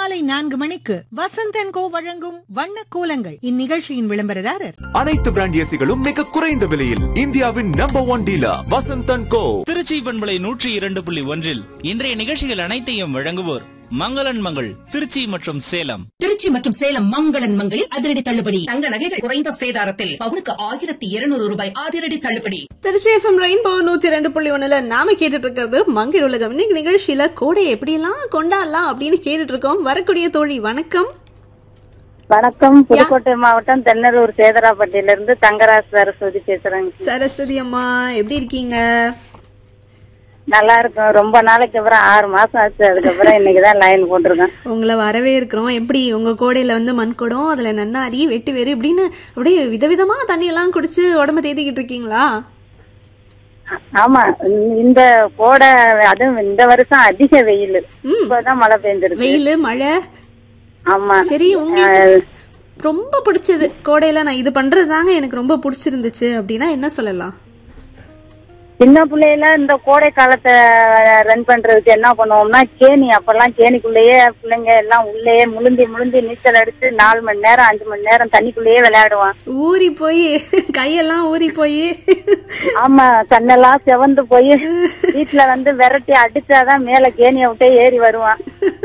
மாலை நான்கு மணிக்கு வசந்தன் கோ வழங்கும் வண்ண கோலங்கள் இந்நிகழ்ச்சியின் விளம்பரதாரர் அனைத்து பிராண்ட் ஏசிகளும் மிக குறைந்த விலையில் இந்தியாவின் number one dealer Vasanthan co Trichy பண்பலை நூற்றி இரண்டு புள்ளி ஒன்றில் இன்றைய நிகழ்ச்சிகள் அனைத்தையும் வழங்குவோர் மங்களன் மங்கள் திருச்சி மற்றும் சேலம் திருச்சி மற்றும் சேலம் மங்களன் மங்களில் அதிரடி தள்ளுபடி தங்க நகைகள் குறைந்த சேதாரத்தில் பவுனுக்கு ஆயிரத்தி இருநூறு ரூபாய் அதிரடி தள்ளுபடி திருச்சி எஃப்எம் ரெயின்போ நூத்தி ரெண்டு புள்ளி ஒண்ணுல நாம கேட்டுட்டு இருக்கிறது மங்கிர் உலகம் இன்னைக்கு நிகழ்ச்சியில கோடை எப்படியெல்லாம் கொண்டாடலாம் அப்படின்னு கேட்டுட்டு இருக்கோம் வரக்கூடிய தோழி வணக்கம் வணக்கம் புதுக்கோட்டை மாவட்டம் தென்னரூர் சேதராப்பட்டியில இருந்து தங்கராஜ் சரஸ்வதி பேசுறேங்க சரஸ்வதி அம்மா எப்படி இருக்கீங்க நல்லா இருக்கும் ரொம்ப நாளைக்கு அப்புறம் ஆறு மாசம் ஆச்சு அதுக்கப்புறம் இன்னைக்குதான் லைன் போட்டிருக்கேன் உங்களை வரவே இருக்கிறோம் எப்படி உங்க கோடையில வந்து மண்குடம் அதுல நன்னாரி வெட்டி வேறு இப்படின்னு அப்படியே விதவிதமா தண்ணி எல்லாம் குடிச்சு உடம்ப தேத்திக்கிட்டு இருக்கீங்களா ஆமா இந்த கோடை அதுவும் இந்த வருஷம் அதிக வெயில் இப்பதான் மழை பெஞ்சிருக்கு வெயில் மழை ஆமா சரி உங்களுக்கு ரொம்ப பிடிச்சது கோடையில நான் இது பண்றது தாங்க எனக்கு ரொம்ப பிடிச்சிருந்துச்சு அப்படின்னா என்ன சொல்லலாம் சின்ன பிள்ளையில இந்த கோடை காலத்தை ரன் பண்றதுக்கு என்ன பண்ணுவோம்னா கேணி அப்பெல்லாம் கேணிக்குள்ளேயே பிள்ளைங்க எல்லாம் உள்ளேயே முழுந்தி முழுந்தி நீச்சல் அடிச்சு நாலு மணி நேரம் அஞ்சு மணி நேரம் தண்ணிக்குள்ளேயே விளையாடுவான் ஊறி போய் கையெல்லாம் ஊறி போய் ஆமா கண்ணெல்லாம் செவந்து போய் வீட்டுல வந்து விரட்டி அடிச்சாதான் மேல கேணிய விட்டே ஏறி வருவான்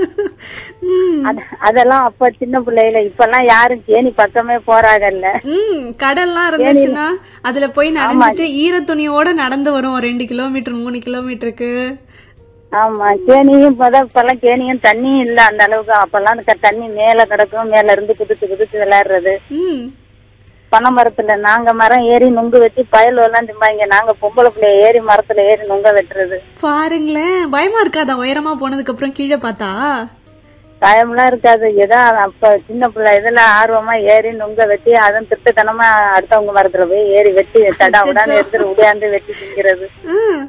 அத- அதெல்லாம் அப்ப சின்ன பிள்ளையில இப்பெல்லாம் யாரும் கேணி பக்கமே போறாங்கல்ல ம் கடல்லாம் இருந்துச்சுன்னா அதுல போய் நனைஞ்சிட்டு ஈர துணியோட நடந்து வரும் ஒரு ரெண்டு கிலோமீட்டர் மூணு கிலோமீட்டருக்கு ஆமா கேணியும் இப்பதான் இப்பெல்லாம் கேணியும் தண்ணியும் இல்ல அந்த அளவுக்கு அப்பெல்லாம் அந்த க- தண்ணி மேல கிடக்கும் மேல இருந்து குதிச்சு குதிச்சு விளையாடுறது ம் பனை மரத்துல நாங்க மரம் ஏறி நுங்கு வெட்டி பயல் எல்லாம் திம்பாங்க நாங்க பொம்பளை பிள்ளைய ஏறி மரத்துல ஏறி நுங்க வெட்டுறது பாருங்களேன் பயமா இருக்காதா உயரமா போனதுக்கு அப்புறம் கீழே பார்த்தா பயம்லாம் இருக்காது ஏதோ அப்ப சின்ன பிள்ளை இதுல ஆர்வமா ஏறி நுங்க வெட்டி அதுவும் திருட்டுத்தனமா அடுத்தவங்க மரத்துல போய் ஏறி வெட்டி தடா உடான்னு எடுத்துட்டு உடையாந்து வெட்டி திங்கிறது ம்.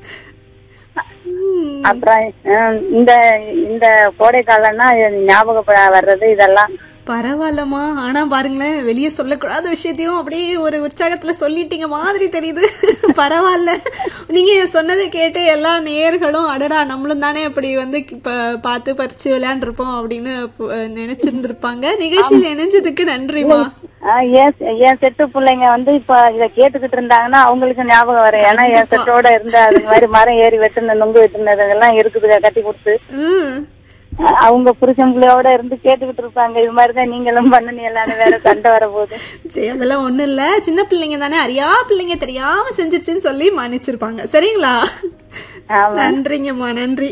ம். அப்புறம் ஹம், இந்த இந்த கோடை காலம்னா ஞாபகம் வர்றது இதெல்லாம் பரவாயில்லம்மா ஆனா பாருங்களேன் வெளியே சொல்லக்கூடாத விஷயத்தையும் அப்படியே ஒரு உற்சாகத்துல சொல்லிட்டீங்க மாதிரி தெரியுது பரவாயில்ல நீங்க சொன்னதை கேட்டு எல்லா நேயர்களும் அடடா நம்மளும் தானே அப்படி வந்து இப்ப பார்த்து பறிச்சு விளையாண்டுருப்போம் அப்படின்னு அஹ், நினைச்சிருந்திருப்பாங்க நிகழ்ச்சியில் இணைஞ்சதுக்கு நன்றிமா ஆஹ் என் என் செட்டு பிள்ளைங்க வந்து இப்ப இத கேட்டுக்கிட்டு இருந்தாங்கன்னா அவங்களுக்கு ஞாபகம் வரும் ஏன்னா என் செட்டோட இருந்த அது மாதிரி மரம் ஏறி வெட்டுன நுங்கு வெட்டுனதுங்கெல்லாம் இருக்குது கட்டி கொடுத்து ம் ஆஹ் அவங்க புருஷன் பிள்ளையோட இருந்து கேட்டுக்கிட்டு இருப்பாங்க இது மாதிரிதான் நீங்களும் பண்ணணும் வேற சண்டை வர போகுது சரி அதெல்லாம் ஒண்ணும் இல்ல சின்ன பிள்ளைங்க தானே அறியா பிள்ளைங்க தெரியாம செஞ்சிருச்சுன்னு சொல்லி மன்னிச்சிருப்பாங்க சரிங்களா ஆமா நன்றிங்கம்மா நன்றி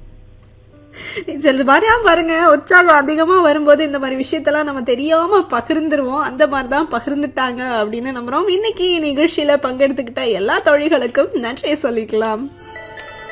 சில மாதிரியா பாருங்க உற்சாகம் அதிகமா வரும்போது இந்த மாதிரி விஷயத்தெல்லாம் நம்ம தெரியாம பகிர்ந்துருவோம் அந்த மாதிரி தான் பகிர்ந்துட்டாங்க அப்படின்னு நம்புறோம் இன்னைக்கு நிகழ்ச்சியில பங்கெடுத்துக்கிட்ட எல்லா தொழில்களுக்கும் நன்றியை சொல்லிக்கலாம்